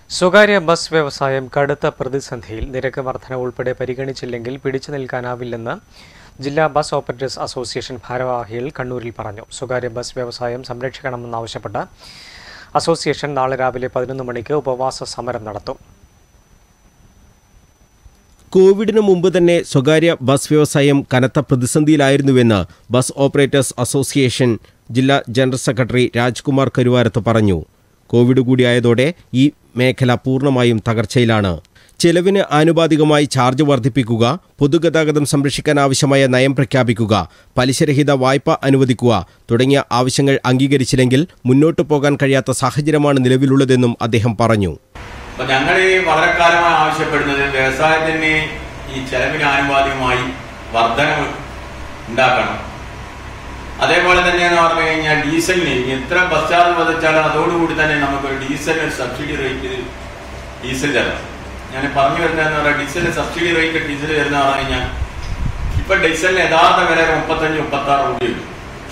സ്വകാര്യ ബസ് വ്യവസായം കടുത്ത പ്രതിസന്ധിയിൽ നിരക്ക് വർധന ഉൾപ്പെടെ പരിഗണിച്ചില്ലെങ്കിൽ പിടിച്ചു നിൽക്കാനാവില്ലെന്ന് ജില്ലാ ബസ് ഓപ്പറേറ്റേഴ്സ് അസോസിയേഷൻ ഭാരവാഹികൾ കണ്ണൂരിൽ പറഞ്ഞു സ്വകാര്യ ബസ് വ്യവസായം സംരക്ഷിക്കണമെന്നാവശ്യപ്പെട്ട് അസോസിയേഷൻ നാളെ രാവിലെ പതിനൊന്ന് മണിക്ക് ഉപവാസ സമരം നടത്തും കോവിഡിനു മുമ്പ് തന്നെ സ്വകാര്യ ബസ് വ്യവസായം കനത്ത പ്രതിസന്ധിയിലായിരുന്നുവെന്ന് ബസ് ഓപ്പറേറ്റേഴ്സ് അസോസിയേഷൻ ജില്ലാ ജനറൽ സെക്രട്ടറി രാജ്കുമാർ കരുവാരത്ത് പറഞ്ഞു കോവിഡ് കൂടിയായതോടെ ഈ മേഖല പൂർണ്ണമായും തകർച്ചയിലാണ് ചെലവിന് ആനുപാതികമായി ചാർജ് വർദ്ധിപ്പിക്കുക പൊതുഗതാഗതം സംരക്ഷിക്കാൻ ആവശ്യമായ നയം പ്രഖ്യാപിക്കുക പലിശരഹിത വായ്പ അനുവദിക്കുക തുടങ്ങിയ ആവശ്യങ്ങൾ അംഗീകരിച്ചില്ലെങ്കിൽ മുന്നോട്ടു പോകാൻ കഴിയാത്ത സാഹചര്യമാണ് നിലവിലുള്ളതെന്നും അദ്ദേഹം പറഞ്ഞു അപ്പൊ ഞങ്ങൾ ഈ വളരെ കാലമായി ആവശ്യപ്പെടുന്നത് വ്യവസായത്തിന് ഈ ചെലവിന് ആനുപാതികമായി വർധനവ് ഉണ്ടാക്കണം അതേപോലെ തന്നെ എന്ന് പറഞ്ഞു കഴിഞ്ഞാൽ ഡീസലിന് ഇനി എത്ര ബസ് ചാർജ് വധിച്ചാലും അതോടുകൂടി തന്നെ നമുക്ക് ഡീസലിന് സബ്സിഡി റേറ്റിൽ ഡീസൽ തരണം ഞാൻ പറഞ്ഞു വരുന്നതെന്ന് പറഞ്ഞാൽ ഡീസലിന് സബ്സിഡി റേറ്റ് ഡീസൽ തരുന്ന പറഞ്ഞു കഴിഞ്ഞാൽ ഇപ്പൊ ഡീസലിന് യഥാർത്ഥ വില മുപ്പത്തഞ്ച് മുപ്പത്തി ആറ് രൂപയുള്ളൂ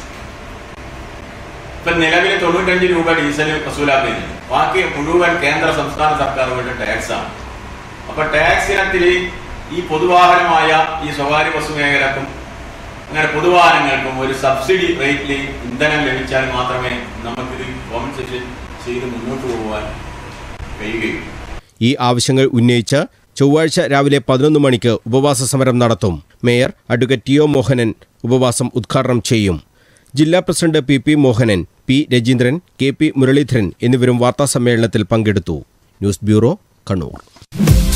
ഇപ്പൊ നിലവിൽ തൊണ്ണൂറ്റഞ്ച് രൂപ ഡീസൽ വസൂലാക്കുന്നുണ്ട് ബാക്കി മുഴുവൻ കേന്ദ്ര സംസ്ഥാന സർക്കാരുകളുടെ ടാക്സ് ആണ് അപ്പൊ ടാക്സ് ഇനത്തിൽ ഈ പൊതുവാഹനമായ ഈ സ്വകാര്യ ബസ് മേഖലക്കും അങ്ങനെ പൊതുവാഹനങ്ങൾക്കും ഒരു സബ്സിഡി റേറ്റിൽ ഇന്ധനം ലഭിച്ചാൽ മാത്രമേ നമുക്കിത് കോമ്പൻസേഷൻ ചെയ്ത് മുന്നോട്ട് പോകുവാൻ കഴിയുകയുള്ളൂ ഈ ആവശ്യങ്ങൾ ഉന്നയിച്ച് ചൊവ്വാഴ്ച രാവിലെ പതിനൊന്ന് മണിക്ക് ഉപവാസ സമരം നടത്തും mayor advocate T O Mohanan ഉപവാസം ഉദ്ഘാടനം ചെയ്യും ജില്ലാ president P P Mohanan P Rajeendran K P Muraleedharan എന്നിവരും വാർത്താസമ്മേളനത്തിൽ പങ്കെടുത്തു ന്യൂസ് ബ്യൂറോ കണ്ണൂർ